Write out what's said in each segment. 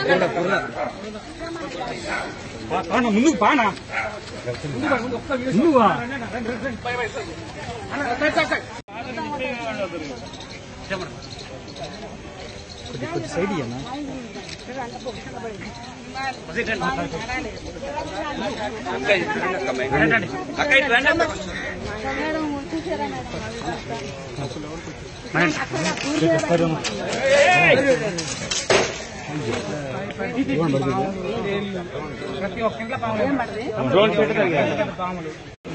పానా ముందుకు పానా ముందుకు కొద్ది సైడ్ ఇయ్యనా ప్రతి ఒక్క ఇంట్లో పాములు డ్రోన్ పాములు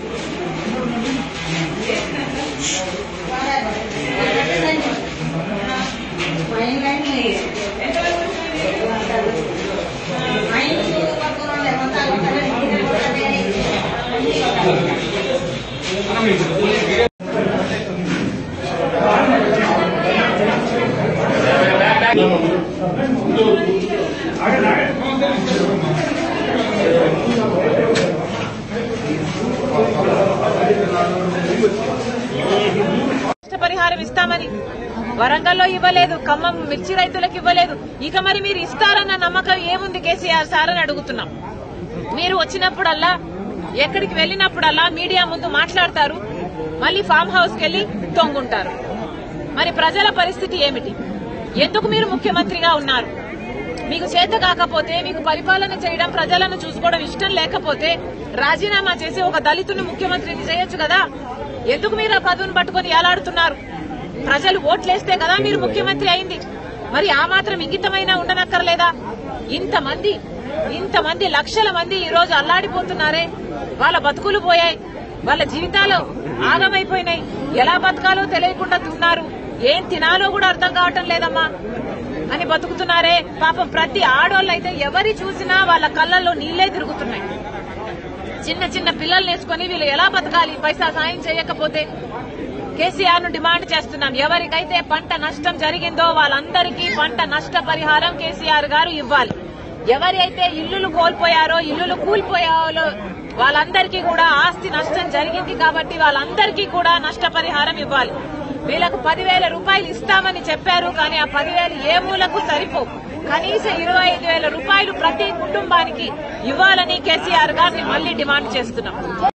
నష్టపరిహారం ఇస్తామని వరంగల్లో ఇవ్వలేదు ఖమ్మం మిర్చి రైతులకు ఇవ్వలేదు ఇక మరి మీరు ఇస్తారన్న నమ్మకం ఏముంది కేసీఆర్ సార్ అని అడుగుతున్నాం మీరు వచ్చినప్పుడల్లా ఎక్కడికి వెళ్ళినప్పుడల్లా మీడియా ముందు మాట్లాడతారు మళ్ళీ ఫామ్ హౌస్ కెళ్లి తొంగుంటారు మరి ప్రజల పరిస్థితి ఏమిటి ఎందుకు మీరు ముఖ్యమంత్రిగా ఉన్నారు మీకు చేత కాకపోతే మీకు పరిపాలన చేయడం ప్రజలను చూసుకోవడం ఇష్టం లేకపోతే రాజీనామా చేసి ఒక దళితుని ముఖ్యమంత్రిని చేయొచ్చు కదా ఎందుకు మీరు ఆ పదవిని పట్టుకొని ఏలాడుతున్నారు ప్రజలు ఓట్లేస్తే కదా మీరు ముఖ్యమంత్రి అయింది మరి ఆ మాత్రం ఇంగితమైనా ఉండనక్కర్లేదా ఇంతమంది ఇంతమంది లక్షల మంది ఈ రోజు అల్లాడిపోతున్నారే వాళ్ళ బతుకులు పోయాయి వాళ్ళ జీవితాలు ఆగమైపోయినాయి ఎలా బతకాలో తెలియకుండా తిన్నారు ఏం తినాలో కూడా అర్థం కావటం లేదమ్మా అని బతుకుతున్నారే పాపం ప్రతి ఆడోళ్ళు అయితే ఎవరి చూసినా వాళ్ళ కళ్ళల్లో నీళ్లే తిరుగుతున్నాయి చిన్న చిన్న పిల్లల్ని వేసుకుని వీళ్ళు ఎలా బతకాలి పైసా సాయం చేయకపోతే కేసీఆర్ ను డిమాండ్ చేస్తున్నాం ఎవరికైతే పంట నష్టం జరిగిందో వాళ్ళందరికీ పంట నష్ట పరిహారం కేసీఆర్ గారు ఇవ్వాలి ఎవరి అయితే ఇల్లులు కోల్పోయారో ఇల్లులు కూలిపోయారో వాళ్ళందరికీ కూడా ఆస్తి నష్టం జరిగింది కాబట్టి వాళ్ళందరికీ కూడా నష్టపరిహారం ఇవ్వాలి వీళ్ళకు పదివేల రూపాయలు ఇస్తామని చెప్పారు కానీ ఆ పదివేలు ఏ మూలకు సరిపోవు కనీసం ఇరవై ఐదు వేల రూపాయలు ప్రతి కుటుంబానికి ఇవ్వాలని కేసీఆర్ గారిని మళ్లీ డిమాండ్ చేస్తున్నాం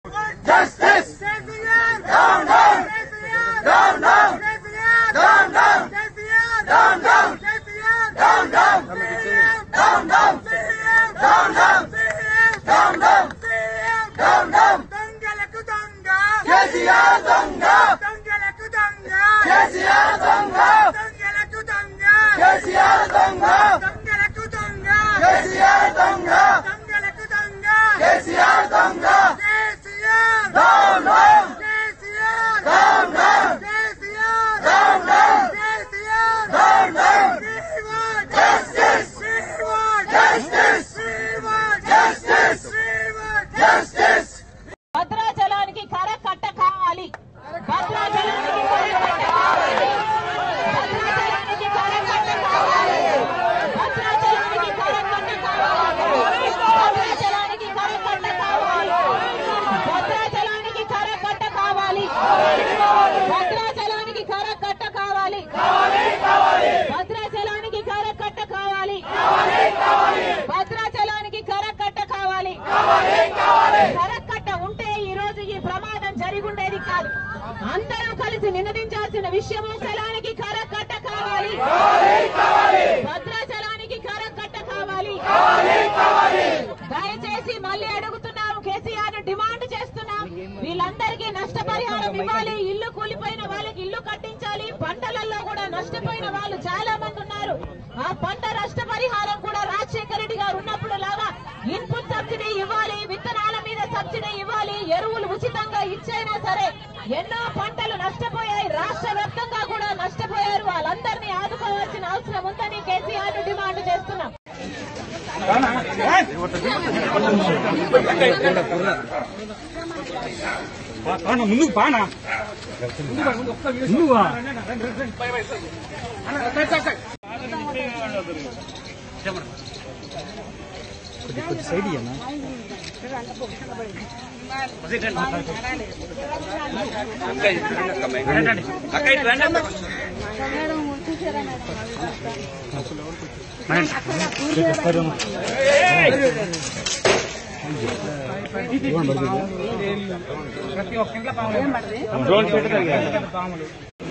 దొంగలకు దొంగ కేసీఆర్ దొంగ దొంగలకు దొంగ కేసీఆర్ దొంగ దొంగలకు దొంగ కేసీఆర్ దొంగ దొంగలకు దొంగ కేసీఆర్ దొంగ దొంగలకు దొంగ కేసీఆర్ దొంగ KCR down down KCR down down KCR down down KCR down down justice justice justice justice భద్రాచలానికి కర కట్ట కావాలి భద్రాచలానికి కర కట్ట కావాలి భద్రాచలానికి కర కట్ట కావాలి భద్రాచలానికి కర కట్ట కావాలి భద్రాచలానికి కర కట్ట కావాలి భద్రాచలానికి కర కట్ట కావాలి భద్రాచలానికి కర కట్ట కావాలి భద్రాచలానికి కర కట్ట కావాలి భద్రాచలానికి కర కట్ట కావాలి కరకట్ట ఉంటే ఈ రోజు ఈ ప్రమాదం జరిగుండేది కాదు అందరూ కలిసి నినదించాల్సిన విషయము చలానికి కరకట్ట కావాలి భద్రాచలానికి కరకట్ట కావాలి దయచేసి మళ్ళీ అడుగుతున్నాము కేసీఆర్ ను డిమాండ్ చేస్తున్నాం వీళ్ళందరికీ నష్టపరిహారం ఇవ్వాలి ఇల్లు కూలిపోయిన వాళ్ళకి ఇల్లు కట్టించాలి పంటలలో కూడా నష్టపోయిన వాళ్ళు చాలా మంది ఉన్నారు ఆ పంట నష్టపరిహారం కూడా రాజశేఖర రెడ్డి గారు ఉన్నప్పుడు లాగా ఇన్పుట్ సబ్సిడీ ఇవ్వాలి విత్తనాల మీద సబ్సిడీ ఇవ్వాలి ఎరువులు ఉచితంగా ఇచ్చైనా సరే ఎన్నో పంటలు నష్టపోయాయి రాష్ట్ర వ్యాప్తంగా కూడా నష్టపోయారు వాళ్ళందరినీ ఆదుకోవాల్సిన అవసరం ఉందని కేసీఆర్ ను డిమాండ్ చేస్తున్నాం పానా ముందుకు పానా ముందుకు కొద్ది కొద్ది సైడ్ ఇయ్యనా ప్రతి ఒక్క ఇంట్లో పాములు డ్రోన్ పెడతారు పాములు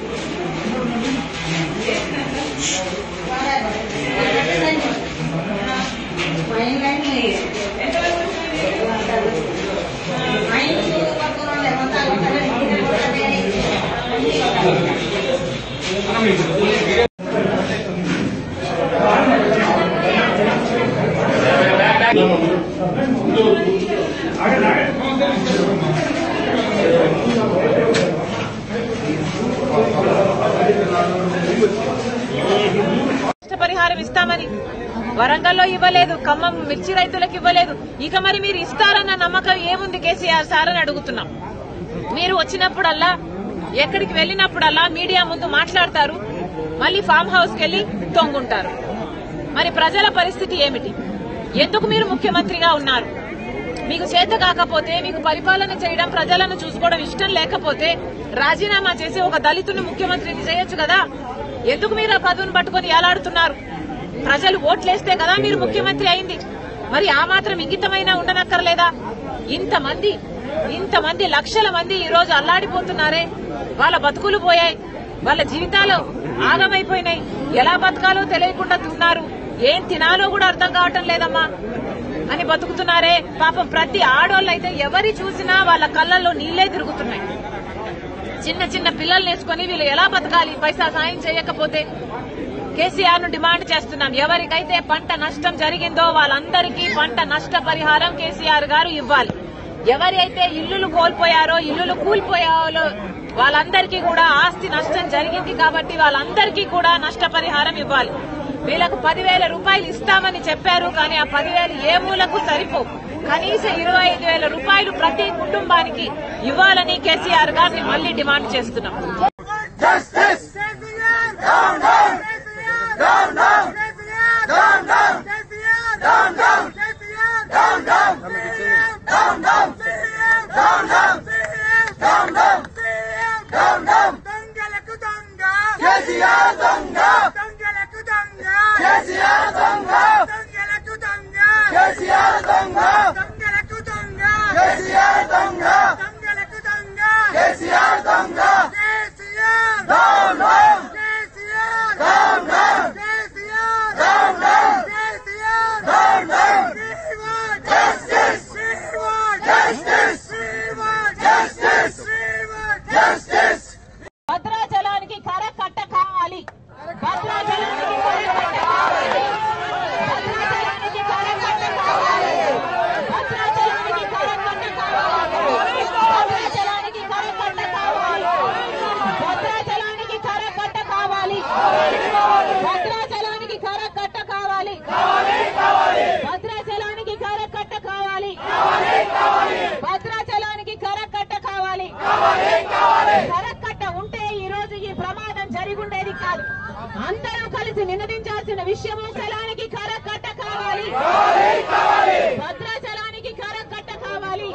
నష్టపరిహారం ఇస్తామని వరంగల్లో ఇవ్వలేదు ఖమ్మం మిర్చి రైతులకు ఇవ్వలేదు ఇక మరి మీరు ఇస్తారన్న నమ్మకం ఏముంది కేసీఆర్ సార్ అని అడుగుతున్నాం మీరు వచ్చినప్పుడల్లా ఎక్కడికి వెళ్ళినప్పుడల్లా మీడియా ముందు మాట్లాడతారు మళ్ళీ ఫామ్ హౌస్కి వెళ్లి తొంగుంటారు మరి ప్రజల పరిస్థితి ఏమిటి ఎందుకు మీరు ముఖ్యమంత్రిగా ఉన్నారు మీకు చేత కాకపోతే మీకు పరిపాలన చేయడం ప్రజలను చూసుకోవడం ఇష్టం లేకపోతే రాజీనామా చేసి ఒక దళితుని ముఖ్యమంత్రిని చేయొచ్చు కదా ఎందుకు మీరు ఆ పదవిని పట్టుకొని ఏలాడుతున్నారు ప్రజలు ఓట్లేస్తే కదా మీరు ముఖ్యమంత్రి అయింది మరి ఆ మాత్రం ఇంగితమైనా ఉండనక్కర్లేదా ఇంతమంది ఇంతమంది లక్షల మంది ఈ రోజు అల్లాడిపోతున్నారే వాళ్ళ బతుకులు పోయాయి వాళ్ళ జీవితాలు ఆగమైపోయినాయి ఎలా బతకాలో తెలియకుండా తిన్నారు ఏం తినాలో కూడా అర్థం కావటం లేదమ్మా అని బతుకుతున్నారే పాపం ప్రతి ఆడోళ్ళైతే ఎవరి చూసినా వాళ్ళ కళ్ళల్లో నీళ్లే తిరుగుతున్నాయి చిన్న చిన్న పిల్లల్ని వేసుకుని వీళ్ళు ఎలా బతకాలి పైసా సాయం చేయకపోతే కేసీఆర్ ను డిమాండ్ చేస్తున్నాం ఎవరికైతే పంట నష్టం జరిగిందో వాళ్ళందరికీ పంట నష్ట పరిహారం కేసీఆర్ గారు ఇవ్వాలి ఎవరి అయితే ఇల్లులు కోల్పోయారో ఇల్లులు కూలిపోయారో వాళ్ళందరికీ కూడా ఆస్తి నష్టం జరిగింది కాబట్టి వాళ్ళందరికీ కూడా నష్టపరిహారం ఇవ్వాలి వీళ్ళకు పదివేల రూపాయలు ఇస్తామని చెప్పారు కానీ ఆ పదివేలు ఏ మూలకు సరిపోవు కనీసం ఇరవై ఐదు వేల రూపాయలు ప్రతి కుటుంబానికి ఇవ్వాలని కేసీఆర్ గారిని మళ్లీ డిమాండ్ చేస్తున్నాం Justice! KCR! Down, down! KCR! Down, down! KCR! Down, down! KCR! Down, down! KCR! Down, down! CM! Down, down! CM! Down, down! CM! Down, down! CM! Down, down! దొంగలకు దొంగ కేసీఆర్ దొంగ దొంగలకు దొంగ కేసీఆర్ దొంగ దొంగలకు దొంగ కేసీఆర్ దొంగ దొంగలకు దొంగ కేసీఆర్ దొంగ దొంగలకు దొంగ కేసీఆర్ దొంగ KCR down down KCR down down KCR down down KCR down down justice justice justice justice భద్రాచలానికి కరకట్ట కావాలి భద్రాచలానికి కరకట్ట కావాలి భద్రాచలానికి కరకట్ట కావాలి భద్రాచలానికి కరకట్ట కావాలి భద్రాచలానికి కరకట్ట కావాలి భద్రాచలానికి కరకట్ట కావాలి భద్రాచలానికి కరకట్ట కావాలి భద్రాచలానికి కరకట్ట కావాలి భద్రాచలానికి కరకట్ట కావాలి కరకట్ట ఉంటే ఈ రోజు ఈ ప్రమాదం జరిగుండేది కాదు అందరూ కలిసి నినదించాల్సిన విషయము శలానికి కరకట్ట కావాలి భద్రాచలానికి కరకట్ట కావాలి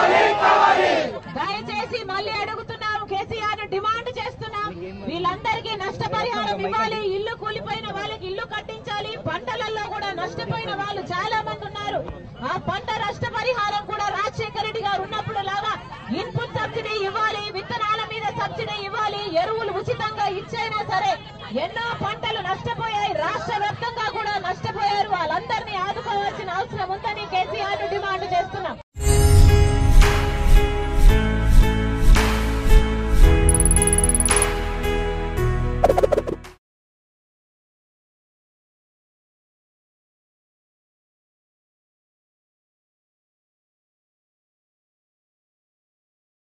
దయచేసి మళ్ళీ అడుగుతున్నాము కేసీఆర్ ను డిమాండ్ చేస్తున్నాం వీళ్ళందరికీ నష్టపరిహారం ఇవ్వాలి ఇల్లు కూలిపోయిన వాళ్ళకి ఇల్లు కట్టించాలి పంటలలో కూడా నష్టపోయిన వాళ్ళు చాలా మంది ఉన్నారు ఆ పంట నష్టపరిహారం కూడా రాజశేఖర రెడ్డి గారు ఉన్నప్పుడు లాగా ఇన్పుట్ సబ్సిడీ ఇవ్వాలి విత్తనాల మీద సబ్సిడీ ఇవ్వాలి ఎరువులు ఉచితంగా ఇచ్చైనా సరే ఎన్నో పంటలు నష్ట